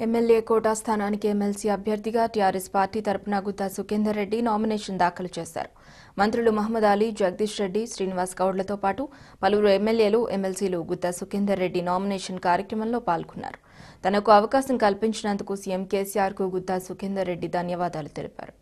MLA quota స్థానానికి MLC అభ్యర్థిగా TRS party తరపున గుత్తా సుఖేందర్ రెడ్డి నామినేషన్ దాఖలు చేశారు మంత్రులు మహమ్మద్ అలీ జగదీష్ రెడ్డి శ్రీనివాస్ గౌడ్లతో పాటు పలువురు ఎమ్మెల్యేలు ఎమ్మెల్సీలు గుత్తా సుఖేందర్ రెడ్డి నామినేషన్ కార్యక్రమంలో పాల్గొన్నారు తనకు అవకాశం కల్పించినందుకు సీఎం కేసీఆర్కు గుత్తా సుఖేందర్ రెడ్డి ధన్యవాదాలు తెలిపారు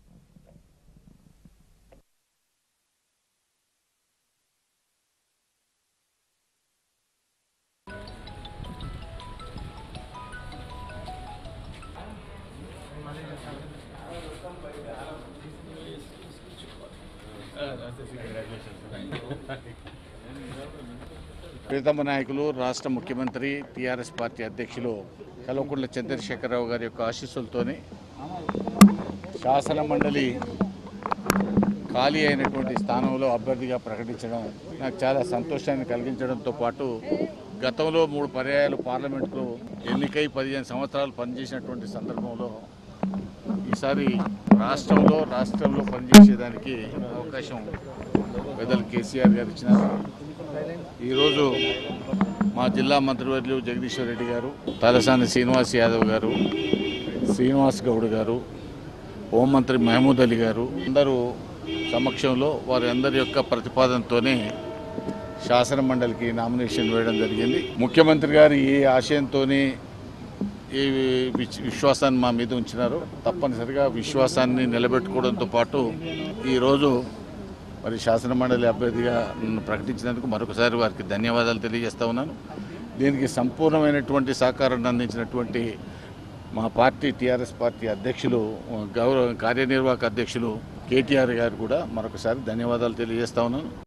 ప్రీతమ నాయకులు రాష్ట్ర ముఖ్యమంత్రి టీఆర్ఎస్ పార్టీ అధ్యక్షులు కల్వకుంట్ల చంద్రశేఖరరావు గారి యొక్క ఆశీస్సులతోనే శాసన మండలి ఖాళీ అయినటువంటి స్థానంలో అభ్యర్థిగా ప్రకటించడం నాకు చాలా సంతోషాన్ని కలిగించడంతో పాటు గతంలో మూడు పర్యాయాలు పార్లమెంటుకు ఎన్నికై పదిహేను సంవత్సరాలు పనిచేసినటువంటి సందర్భంలో ఈసారి రాష్ట్రంలో రాష్ట్రంలో పనిచేసేదానికి అవకాశం పెద్దలు కేసీఆర్ గారు ఇచ్చినారు ఈరోజు మా జిల్లా మంత్రివర్యులు జగదీశ్వర్ రెడ్డి గారు తలసాని శ్రీనివాస్ యాదవ్ గారు శ్రీనివాస్ గౌడ్ గారు హోంమంత్రి మహమూద్ అలీ గారు అందరూ సమక్షంలో వారి అందరి యొక్క ప్రతిపాదనతోనే శాసన మండలికి నామినేషన్ వేయడం జరిగింది ముఖ్యమంత్రి గారు ఏ ఆశయంతోనే ఈ విశ్- విశ్వాసాన్ని మా మీద ఉంచినారు తప్పనిసరిగా విశ్వాసాన్ని నిలబెట్టుకోవడంతో పాటు ఈరోజు మరి శాసన మండలి అభ్యర్థిగా నన్ను ప్రకటించినందుకు మరొకసారి వారికి ధన్యవాదాలు తెలియజేస్తా ఉన్నాను దీనికి సంపూర్ణమైనటువంటి సహకారాన్ని అందించినటువంటి మా పార్టీ టీఆర్ఎస్ పార్టీ అధ్యక్షులు గౌరవ కార్యనిర్వాహక అధ్యక్షులు కేటీఆర్ గారు కూడా మరొకసారి ధన్యవాదాలు తెలియజేస్తా ఉన్నాను